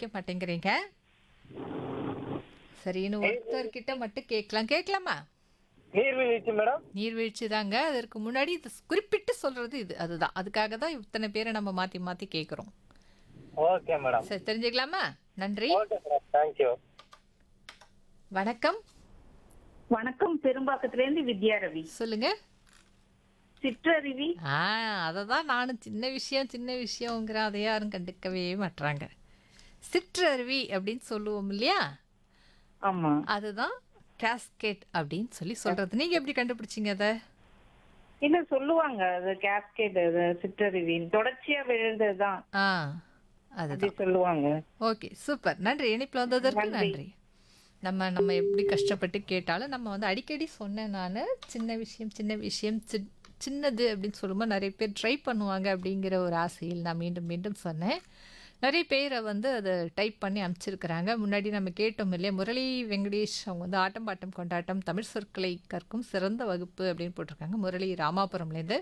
கண்டுபிடிக்க மாட்டேங்கிறீங்க சரி இன்னும் ஒருத்தர்கிட்ட மட்டும் கேட்கலாம் கேட்கலாமா நீர்வீழ்ச்சி மேடம் நீர்வீழ்ச்சி தாங்க அதற்கு முன்னாடி இது குறிப்பிட்டு சொல்றது இது அதுதான் அதுக்காக தான் இத்தனை பேரை நம்ம மாத்தி மாத்தி கேட்குறோம் ஓகே மேடம் சரி தெரிஞ்சுக்கலாமா நன்றி ஓகே மேடம் தேங்க்யூ வணக்கம் வணக்கம் பெரும்பாக்கத்துல இருந்து வித்யா ரவி சொல்லுங்க சிற்றருவி ஆ அதை தான் நானும் சின்ன விஷயம் சின்ன விஷயங்கிற அதை யாரும் கண்டுக்கவே மாட்றாங்க சிற்றருவி அப்படின்னு சொல்லுவோம் இல்லையா ஆமா அதுதான் கேஸ்கேட் அப்படின்னு சொல்லி சொல்றது நீங்க எப்படி கண்டுபிடிச்சீங்க அதை இல்ல சொல்லுவாங்க அது கேஸ்கேட் அது சிற்றருவின்னு தொடர்ச்சியா விழுந்ததுதான் ஆ அதுதான் அப்படி சொல்லுவாங்க ஓகே சூப்பர் நன்றி இணைப்பில் வந்ததற்கு நன்றி நம்ம நம்ம எப்படி கஷ்டப்பட்டு கேட்டாலும் நம்ம வந்து அடிக்கடி சொன்னேன் நான் சின்ன விஷயம் சின்ன விஷயம் சி- சின்னது அப்படின்னு சொல்லும்போது நிறைய பேர் ட்ரை பண்ணுவாங்க அப்படிங்கிற ஒரு ஆசையில் நான் மீண்டும் மீண்டும் சொன்னேன் நிறைய பேரை வந்து அதை டைப் பண்ணி அனுப்பிச்சிருக்கிறாங்க முன்னாடி நம்ம கேட்டோம் இல்லையா முரளி வெங்கடேஷ் அவங்க வந்து ஆட்டம் பாட்டம் கொண்டாட்டம் தமிழ் சொற்களை கற்கும் சிறந்த வகுப்பு அப்படின்னு போட்டிருக்காங்க முரளி ராமாபுரம்லேருந்து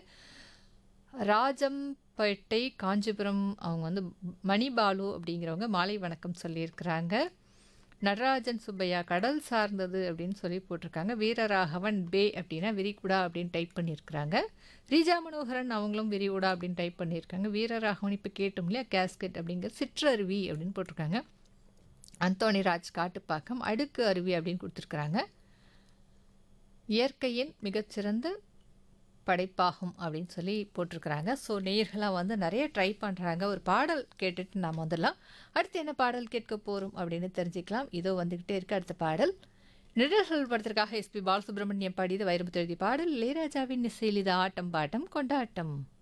ராஜம்பேட்டை காஞ்சிபுரம் அவங்க வந்து மணிபாலு அப்படிங்கிறவங்க மாலை வணக்கம் சொல்லியிருக்கிறாங்க நடராஜன் சுப்பையா கடல் சார்ந்தது அப்படின்னு சொல்லி போட்டிருக்காங்க வீரராகவன் பே அப்படின்னா விரிகுடா அப்படின்னு டைப் பண்ணியிருக்கிறாங்க ரீஜா மனோகரன் அவங்களும் விரிகுடா அப்படின்னு டைப் பண்ணியிருக்காங்க வீரராகவன் இப்போ கேட்டோம் இல்லையா கேஸ்கெட் அப்படிங்கிற சிற்றருவி அப்படின்னு போட்டிருக்காங்க அந்தோணி ராஜ் காட்டுப்பாக்கம் அடுக்கு அருவி அப்படின்னு கொடுத்துருக்குறாங்க இயற்கையின் மிகச்சிறந்த படைப்பாகும் அப்படின்னு சொல்லி போட்டிருக்கிறாங்க ஸோ நேயர்களாக வந்து நிறைய ட்ரை பண்ணுறாங்க ஒரு பாடல் கேட்டுட்டு நாம் வந்துடலாம் அடுத்து என்ன பாடல் கேட்க போகிறோம் அப்படின்னு தெரிஞ்சுக்கலாம் இதோ வந்துக்கிட்டே இருக்கு அடுத்த பாடல் நிழல்கள் படத்திற்காக எஸ்பி பாலசுப்ரமணியம் பாடியது வைரமுத்து எழுதிய பாடல் இளையராஜாவின் இசையில் இது ஆட்டம் பாட்டம் கொண்டாட்டம்